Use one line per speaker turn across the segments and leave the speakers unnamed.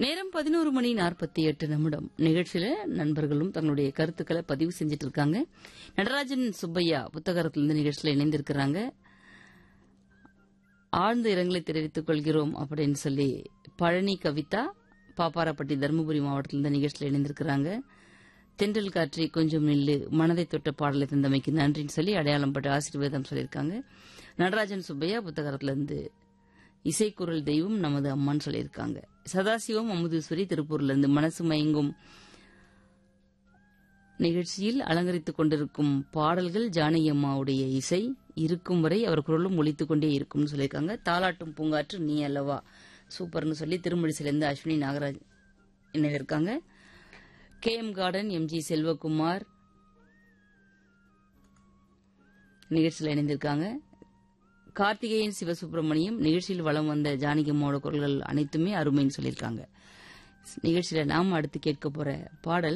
நேரம் பதினோரு மணி நாற்பத்தி எட்டு நிமிடம் நிகழ்ச்சியில நண்பர்களும் தங்களுடைய கருத்துக்களை பதிவு செஞ்சுட்டு இருக்காங்க நடராஜன் சுப்பையா புத்தகத்திலிருந்து நிகழ்ச்சியில இணைந்திருக்கிறாங்க ஆழ்ந்த இரங்கலை தெரிவித்துக் கொள்கிறோம் அப்படின்னு சொல்லி பழனி கவிதா பாப்பாரப்பட்டி தருமபுரி மாவட்டத்திலிருந்து நிகழ்ச்சியில் இணைந்திருக்கிறாங்க தென்றல் காற்றி கொஞ்சம் நில்லு மனதை தொட்ட பாடலை தந்தமைக்கு நன்றின்னு சொல்லி அடையாளம் பட்டு ஆசீர்வாதம் சொல்லியிருக்காங்க நடராஜன் சுப்பையா புத்தகத்திலிருந்து இசைக்குரல் தெய்வம் நமது அம்மான்னு சொல்லியிருக்காங்க சதாசிவம் அமுதீஸ்வரி திருப்பூர்ல இருந்து மனசு மயங்கும் நிகழ்ச்சியில் அலங்கரித்துக் கொண்டிருக்கும் பாடல்கள் ஜானகி அம்மாவுடைய இசை இருக்கும் வரை அவர் குரலும் ஒலித்துக் கொண்டே இருக்கும்னு சொல்லியிருக்காங்க தாலாட்டும் பூங்காற்று நீ அல்லவா சூப்பர்னு சொல்லி திருமழிசிலிருந்து அஸ்வினி நாகராஜ் இணைந்திருக்காங்க K M garden MG Selvakumar நிகழ்ச்சியில் இணைந்திருக்காங்க கார்த்திகேயன் சிவசுப்பிரமணியம் நிகழ்ச்சியில் வலம் வந்த ஜானகி அம்மாவோட குரல்கள் அனைத்துமே அருமைன்னு சொல்லியிருக்காங்க நிகழ்ச்சியில நாம் அடுத்து கேட்க போற பாடல்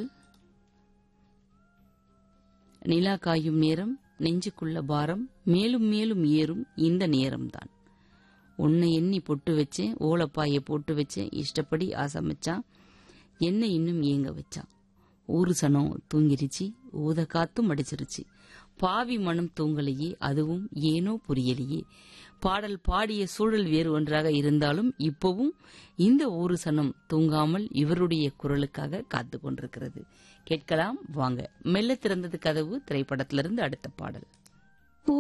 நிலா காயும் நேரம் நெஞ்சுக்குள்ள பாரம் மேலும் மேலும் ஏறும் இந்த நேரம்தான் உன்னை எண்ணி பொட்டு வச்சேன் ஓலப்பாய போட்டு வச்சேன் இஷ்டப்படி ஆசமிச்சான் என்ன இன்னும் ஏங்க வச்சான் ஊரு சனம் தூங்கிருச்சு ஊத காத்தும் அடிச்சிருச்சு பாவி மனம் தூங்கலையே அதுவும் ஏனோ புரியலையே பாடல் பாடிய சூழல் வேறு ஒன்றாக இருந்தாலும் இப்பவும் இந்த ஊரு சனம் தூங்காமல் இவருடைய குரலுக்காக காத்து கொண்டிருக்கிறது கேட்கலாம் வாங்க மெல்ல திறந்தது கதவு திரைப்படத்திலிருந்து அடுத்த பாடல்